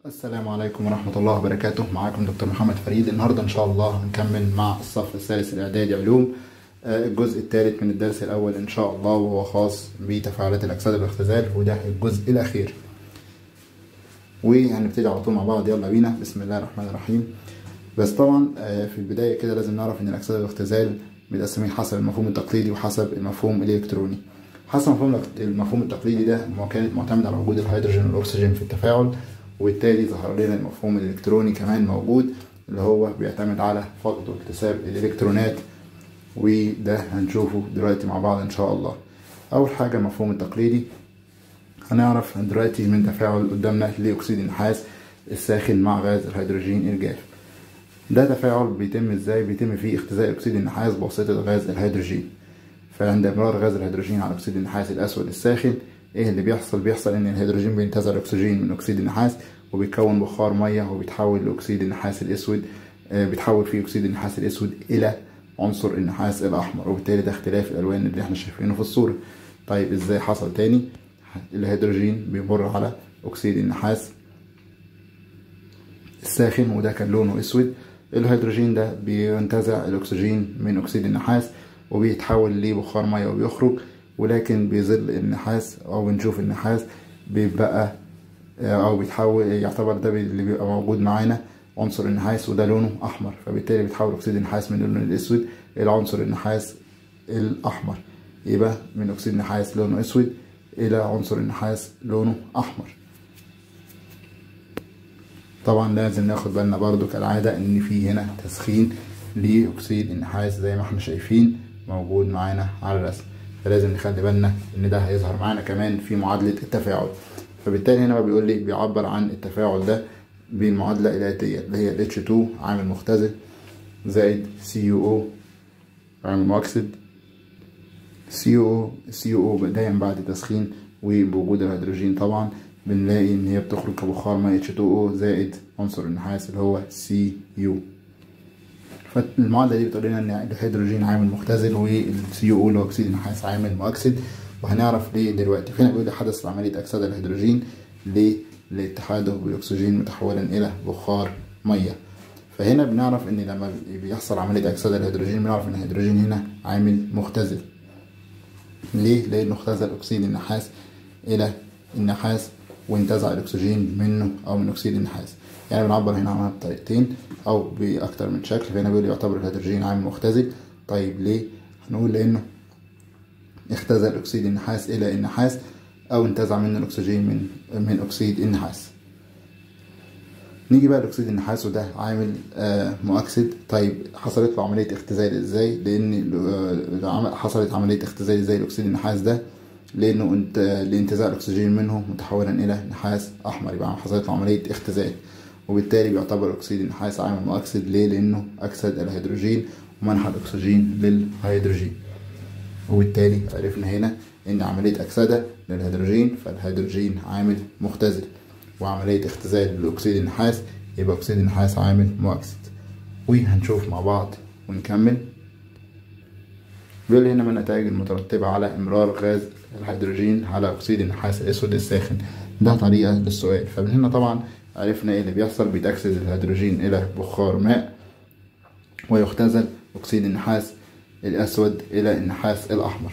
السلام عليكم ورحمة الله وبركاته معاكم دكتور محمد فريد النهاردة إن شاء الله هنكمل مع الصف الثالث الإعدادي علوم آه، الجزء الثالث من الدرس الأول إن شاء الله وهو خاص بتفاعلات الأكسدة والاختزال وده الجزء الأخير وهنبتدي على طول مع بعض يلا بينا بسم الله الرحمن الرحيم بس طبعا آه، في البداية كده لازم نعرف إن الأكسدة والاختزال متقسمين حسب المفهوم التقليدي وحسب المفهوم الإلكتروني حسب المفهوم المفهوم التقليدي ده كانت معتمد على وجود الهيدروجين والأكسجين في التفاعل وبالتالي ظهر لنا المفهوم الإلكتروني كمان موجود اللي هو بيعتمد على فقد واكتساب الإلكترونات وده هنشوفه دلوقتي مع بعض إن شاء الله أول حاجة المفهوم التقليدي هنعرف دلوقتي من تفاعل قدامنا لأكسيد النحاس الساخن مع غاز الهيدروجين الجاف ده تفاعل بيتم ازاي بيتم فيه اختزال اكسيد النحاس بواسطة غاز الهيدروجين فعند امرار غاز الهيدروجين على اكسيد النحاس الاسود الساخن ايه اللي بيحصل بيحصل ان الهيدروجين بينتزع الاكسجين من اكسيد النحاس وبيكون بخار ميه وبيتحول لاكسيد النحاس الاسود آه، بيتحول فيه اكسيد النحاس الاسود الى عنصر النحاس الاحمر وبالتالي ده اختلاف الالوان اللي احنا شايفينه في الصوره طيب ازاي حصل تاني الهيدروجين بيمر على اكسيد النحاس الساخن وده كان لونه اسود الهيدروجين ده بينتزع الاكسجين من اكسيد النحاس وبيتحول لبخار ميه وبيخرج ولكن بيظل النحاس او بنشوف النحاس بيبقى او بيتحول يعتبر ده اللي بيبقى موجود معانا عنصر النحاس وده لونه احمر فبالتالي بيتحول اكسيد النحاس من اللون الاسود الى عنصر النحاس الاحمر يبقى من اكسيد النحاس لونه اسود الى عنصر النحاس لونه احمر طبعا لازم ناخد بالنا برضو كالعادة ان في هنا تسخين لاكسيد النحاس زي ما احنا شايفين موجود معانا على الرسم فلازم نخلي بالنا ان ده هيظهر معانا كمان في معادلة التفاعل فبالتالي هنا بقى بيقول لي بيعبر عن التفاعل ده بالمعادلة الآتية اللي هي ال H2 عامل مختزل زائد CuO عامل مؤكسد CuO CuO دايما بعد تسخين وبوجود الهيدروجين طبعا بنلاقي ان هي بتخرج كبخار ماء H2O زائد عنصر النحاس اللي هو Cu فالمعادلة دي بتقول لنا ان الهيدروجين عامل مختزل والسيو اللي هو اكسيد النحاس عامل مؤكسد وهنعرف ليه دلوقتي فهنا بيقول لي حدث عملية أكسدة الهيدروجين ليه؟ لاتحاده بالأكسجين متحولا إلى بخار مية فهنا بنعرف إن لما بيحصل عملية أكسدة الهيدروجين بنعرف إن الهيدروجين هنا عامل مختزل ليه؟ لأنه اختزل أكسيد النحاس إلى النحاس وانتزع الأكسجين منه أو من أكسيد النحاس يعني بنعبر هنا عنها بطريقتين أو بأكتر من شكل فهنا بيقول يعتبر الهيدروجين عامل مختزل طيب ليه؟ هنقول لأنه اختزل أكسيد النحاس إلى النحاس أو انتزع منه الأكسجين من من أكسيد النحاس نيجي بقى لأكسيد النحاس وده عامل آه مؤكسد طيب حصلت له عملية اختزال ازاي لأن آه حصلت عملية اختزال ازاي لأكسيد النحاس ده لأنه انت لانتزاع الأكسجين منه متحولا إلى نحاس أحمر يبقى حصلت له عملية اختزال وبالتالي بيعتبر أكسيد النحاس عامل مؤكسد ليه لأنه أكسد الهيدروجين ومنح الأكسجين للهيدروجين وبالتالي عرفنا هنا ان عملية اكسدة للهيدروجين فالهيدروجين عامل مختزل وعملية اختزال لاكسيد النحاس يبقى اكسيد النحاس عامل مؤكسد وهنشوف مع بعض ونكمل بيقول هنا من النتائج المترتبة على امرار غاز الهيدروجين على اكسيد النحاس الاسود الساخن ده طريقة للسؤال فمن هنا طبعا عرفنا ايه اللي بيحصل بيتأكسد الهيدروجين الى بخار ماء ويختزل اكسيد النحاس الأسود إلى النحاس الأحمر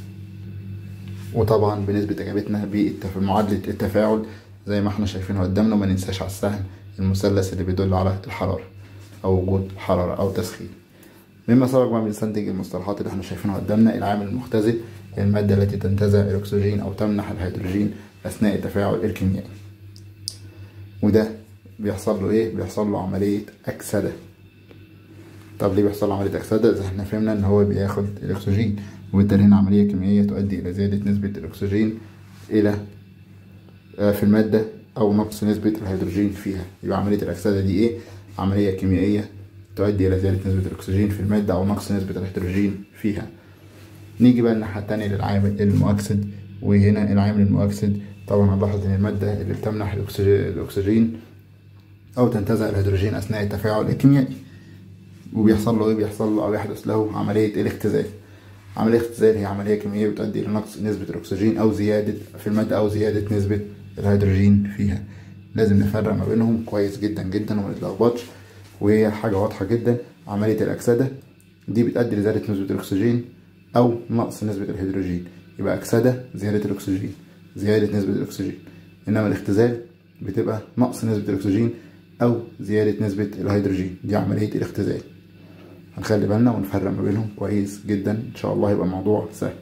وطبعا بنسبة إجابتنا بمعادلة التفاعل زي ما احنا شايفينها قدامنا وما ننساش على السهم المثلث اللي بيدل على الحرارة أو وجود حرارة أو تسخين مما سبق بقى بنستنتج المصطلحات اللي احنا شايفينها قدامنا العامل المختزل المادة التي تنتزع الأكسجين أو تمنح الهيدروجين أثناء التفاعل الكيميائي وده بيحصل له إيه؟ بيحصل له عملية أكسدة طب ليه بيحصل عملية أكسدة؟ زي احنا فهمنا إن هو بياخد الأكسجين وبالتالي هنا عملية كيميائية تؤدي إلى زيادة نسبة الأكسجين إلى في المادة أو نقص نسبة الهيدروجين فيها يبقى عملية الأكسدة دي إيه؟ عملية كيميائية تؤدي إلى زيادة نسبة الأكسجين في المادة أو نقص نسبة الهيدروجين فيها نيجي بقى الناحية التانية للعامل المؤكسد وهنا العامل المؤكسد طبعا هنلاحظ إن المادة اللي بتمنح الأكسجين أو تنتزع الهيدروجين أثناء التفاعل الكيميائي وبيحصل له ايه بيحصل له او يحدث له عمليه الاختزال عمليه الاختزال هي عمليه كيميائيه بتؤدي الى نقص نسبه الاكسجين او زياده في الماده او زياده نسبه الهيدروجين فيها لازم نفرق ما بينهم كويس جدا جدا وما نتلخبطش وهي حاجة واضحة جدا عملية الأكسدة دي بتؤدي لزيادة نسبة الأكسجين أو نقص نسبة الهيدروجين يبقى أكسدة زيادة الأكسجين زيادة نسبة الأكسجين إنما الاختزال بتبقى نقص نسبة الأكسجين أو زيادة نسبة الهيدروجين دي عملية الاختزال هنخلي بالنا ونفرق ما بينهم كويس جدا إن شاء الله يبقى الموضوع سهل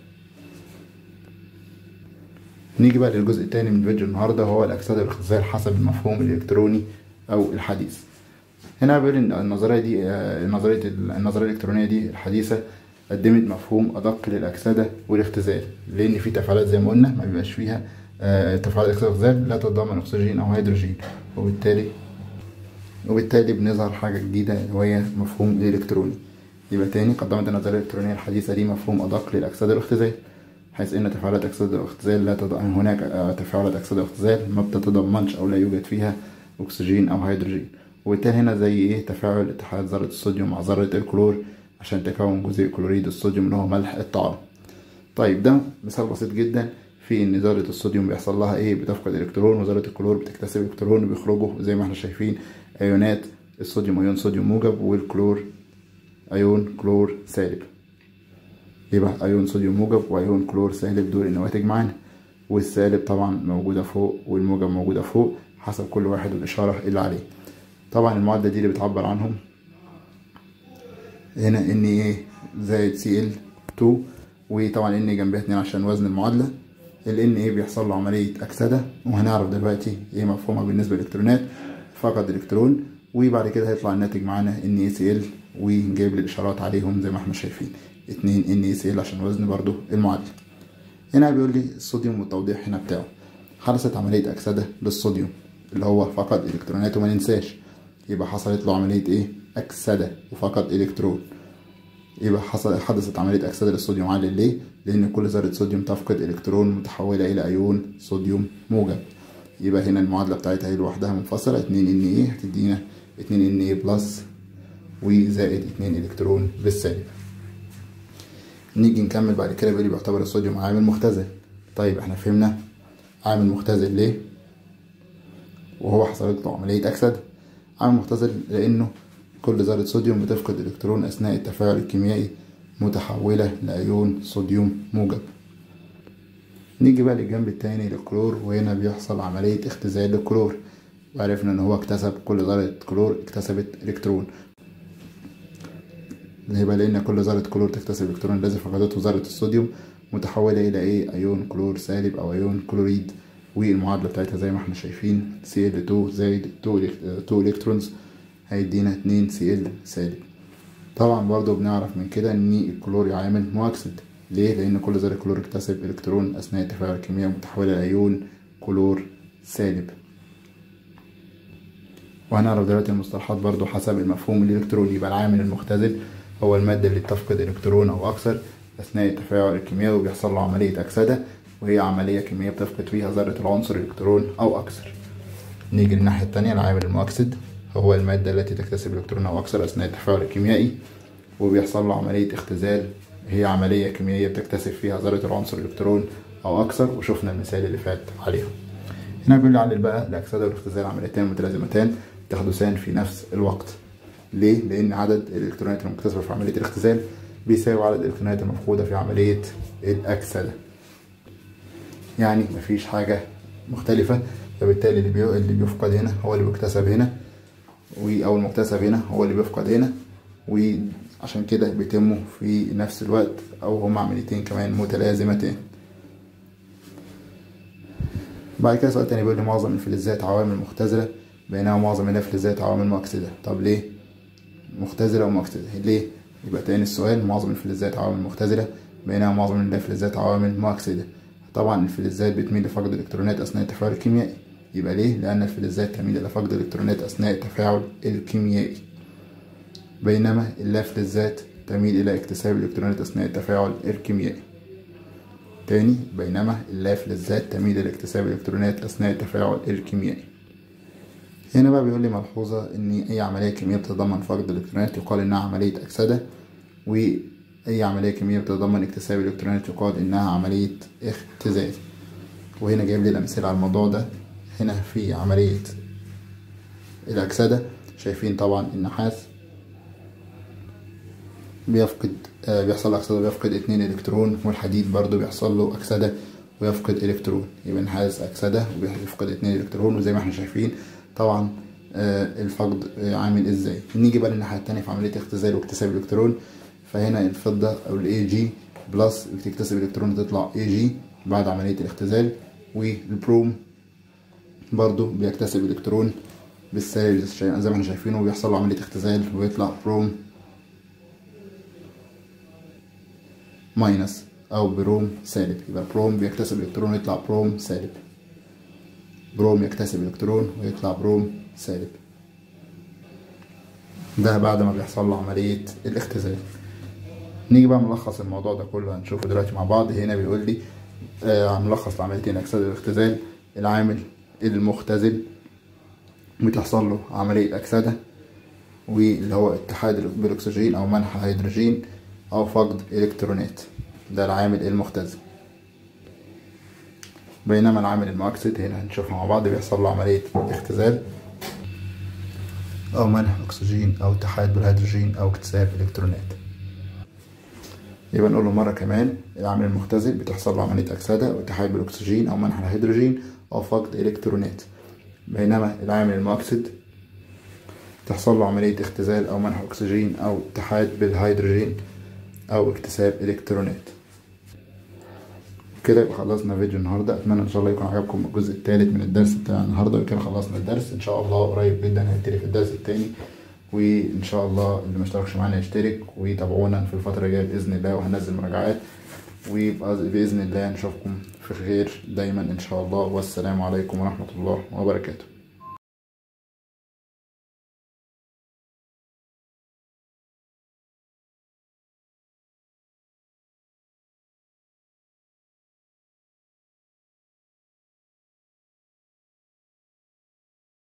نيجي بقى للجزء الثاني من فيديو النهارده وهو الأكسدة والاختزال حسب المفهوم الإلكتروني أو الحديث هنا بيقول إن النظرية دي نظرية النظرية الإلكترونية دي الحديثة قدمت مفهوم أدق للأكسدة والاختزال لأن في تفاعلات زي ما قلنا ما بيبقاش فيها تفاعلات أكسدة واختزال لا تتضمن أكسجين أو هيدروجين وبالتالي وبالتالي بنظهر حاجة جديدة وهي مفهوم الإلكتروني يبقى تاني قدمت النظرية الإلكترونية الحديثة دي مفهوم أدق للأكسدة والاختزال حيث ان تفاعلات اكسده واختزال لا تضمن هناك تفاعلات اكسده واختزال ما بتتضمنش او لا يوجد فيها اكسجين او هيدروجين وبالتالي هنا زي ايه تفاعل اتحاد ذرة الصوديوم مع ذرة الكلور عشان تكون جزيء كلوريد الصوديوم اللي هو ملح الطعام طيب ده مثال بسيط جدا في ان ذرة الصوديوم بيحصل لها ايه بتفقد الكترون وذرة الكلور بتكتسب الكترون وبيخرجوا زي ما احنا شايفين ايونات الصوديوم ايون صوديوم موجب والكلور ايون كلور سالب يبقى ايون صوديوم موجب وايون كلور سالب دول النواتج معانا والسالب طبعا موجودة فوق والموجب موجودة فوق حسب كل واحد والإشارة اللي عليه طبعا المعادلة دي اللي بتعبر عنهم هنا ان ايه زائد سي ال 2 وطبعا ان جنبها اتنين عشان وزن المعادلة ال ان ايه بيحصل له عملية أكسدة وهنعرف دلوقتي ايه مفهومها بالنسبة للإلكترونات فقد إلكترون وبعد كده هيطلع الناتج معانا ان اي سي ال وجايب لي الإشارات عليهم زي ما احنا شايفين اتنين ان اي سي ال عشان وزن برضو المعادلة هنا بيقول لي الصوديوم والتوضيح هنا بتاعه حدثت عملية أكسدة للصوديوم اللي هو فقد إلكترونات وما ننساش يبقى حصلت له عملية إيه؟ أكسدة وفقد إلكترون يبقى حصل حدثت عملية أكسدة للصوديوم عالي ليه؟ لأن كل ذرة صوديوم تفقد إلكترون متحولة إلى أيون صوديوم موجب يبقى هنا المعادلة بتاعتها هي لوحدها منفصلة اتنين ان ايه هتدينا اتنين ان ايه بلس وزائد اتنين إلكترون بالسالب نيجي نكمل بعد كده بيقول لي بيعتبر الصوديوم عامل مختزل طيب احنا فهمنا عامل مختزل ليه وهو حصلت له عملية أكسدة عامل مختزل لأنه كل ذرة صوديوم بتفقد إلكترون أثناء التفاعل الكيميائي متحولة لأيون صوديوم موجب نيجي بقى للجنب التاني للكلور وهنا بيحصل عملية اختزال للكلور وعرفنا ان هو اكتسب كل ذرة كلور اكتسبت الكترون يبقى لان كل ذرة كلور تكتسب الكترون الذي فقدته ذرة الصوديوم متحولة الى ايه ايون كلور سالب او ايون كلوريد والمعادلة بتاعتها زي ما احنا شايفين Cl2 زائد 2 الكترونز هيدينا 2 Cl سالب طبعا برضو بنعرف من كده ان الكلور يعامل مؤكسد ليه؟ لأن كل ذرة كلور اكتسب إلكترون أثناء التفاعل الكيميائي متحولة لأيون كلور سالب وهنعرف دلوقتي المصطلحات برضو حسب المفهوم الإلكتروني يبقى العامل المختزل هو المادة اللي بتفقد إلكترون أو أكثر أثناء التفاعل الكيميائي وبيحصل له عملية أكسدة وهي عملية كيميائية بتفقد فيها ذرة العنصر إلكترون أو أكثر نيجي للناحية التانية العامل المؤكسد هو المادة التي تكتسب إلكترون أو أكثر أثناء التفاعل الكيميائي وبيحصل له عملية اختزال هي عملية كيميائية بتكتسب فيها ذرة العنصر الإلكترون أو أكثر وشفنا المثال اللي فات عليهم هنا بيقول لي علل بقى الأكسدة والاختزال عمليتين متلازمتان تحدثان في نفس الوقت ليه؟ لأن عدد الإلكترونات المكتسبة في عملية الاختزال بيساوي عدد الإلكترونات المفقودة في عملية الأكسدة يعني مفيش حاجة مختلفة فبالتالي اللي, بي... اللي بيفقد هنا هو اللي بيكتسب هنا أو المكتسب هنا هو اللي بيفقد هنا وعشان كده بيتموا في نفس الوقت أو هما عمليتين كمان متلازمتين بعد كده سؤال تاني بيقول لي معظم الفلزات عوامل مختزلة بينما معظم الفلزات عوامل مؤكسدة طب ليه مختزلة ومؤكسدة ليه يبقى تاني السؤال معظم الفلزات عوامل مختزلة بينما معظم الفلزات عوامل مؤكسدة طبعا الفلزات بتميل لفقد الإلكترونات أثناء التفاعل الكيميائي يبقى ليه لأن الفلزات تميل إلى فقد الإلكترونات أثناء التفاعل الكيميائي بينما اللافلزات تميل إلى اكتساب الإلكترونات أثناء التفاعل الكيميائي تاني بينما اللافلزات تميل إلى اكتساب الإلكترونات أثناء التفاعل الكيميائي هنا بقى بيقول لي ملحوظة إن أي عملية كيميائية بتتضمن فقد الإلكترونات يقال إنها عملية أكسدة وأي عملية كيميائية بتتضمن اكتساب الإلكترونات يقال إنها عملية اختزال وهنا جايب لي الأمثلة على الموضوع ده هنا في عملية الأكسدة شايفين طبعا النحاس بيفقد آه بيحصل له أكسدة بيفقد اتنين إلكترون والحديد برضو بيحصل له أكسدة ويفقد إلكترون يبقى النحاس أكسدة وبيفقد اتنين إلكترون وزي ما احنا شايفين طبعا آه الفقد آه عامل ازاي نيجي بقى للناحية التانية في عملية اختزال واكتساب الإلكترون فهنا الفضة أو الاي جي بلس بتكتسب إلكترون تطلع اي جي بعد عملية الاختزال والبروم برضو بيكتسب إلكترون بالسالب زي ما احنا شايفينه وبيحصل له عملية اختزال ويطلع بروم ماينس أو بروم سالب يبقى بروم بيكتسب إلكترون ويطلع بروم سالب بروم يكتسب إلكترون ويطلع بروم سالب ده بعد ما بيحصل له عملية الاختزال نيجي بقى ملخص الموضوع ده كله هنشوفه دلوقتي مع بعض هنا بيقول لي آه ملخص لعمليتين أكسدة الاختزال العامل المختزل بتحصل له عملية أكسدة واللي هو اتحاد بالأكسجين أو منح هيدروجين أو فقد إلكترونات ده العامل المختزل بينما العامل المؤكسد هنا هنشوفه مع بعض بيحصل له عملية اختزال أو منح أكسجين أو اتحاد بالهيدروجين أو اكتساب إلكترونات يبقى نقول له مرة كمان العامل المختزل بتحصل له عملية أكسدة أو اتحاد بالأكسجين أو منح الهيدروجين أو فقد إلكترونات بينما العامل المؤكسد تحصل له عملية اختزال أو منح أكسجين أو اتحاد بالهيدروجين أو اكتساب إلكترونات كده يبقى خلصنا فيديو النهارده اتمنى ان شاء الله يكون عجبكم الجزء الثالث من الدرس بتاع النهارده وكده خلصنا الدرس ان شاء الله قريب جدا هنبتدي في الدرس الثاني وان شاء الله اللي ما اشتركش معانا يشترك ويتابعونا في الفتره الجايه باذن الله وهنزل مراجعات وباذن الله نشوفكم في خير دايما ان شاء الله والسلام عليكم ورحمه الله وبركاته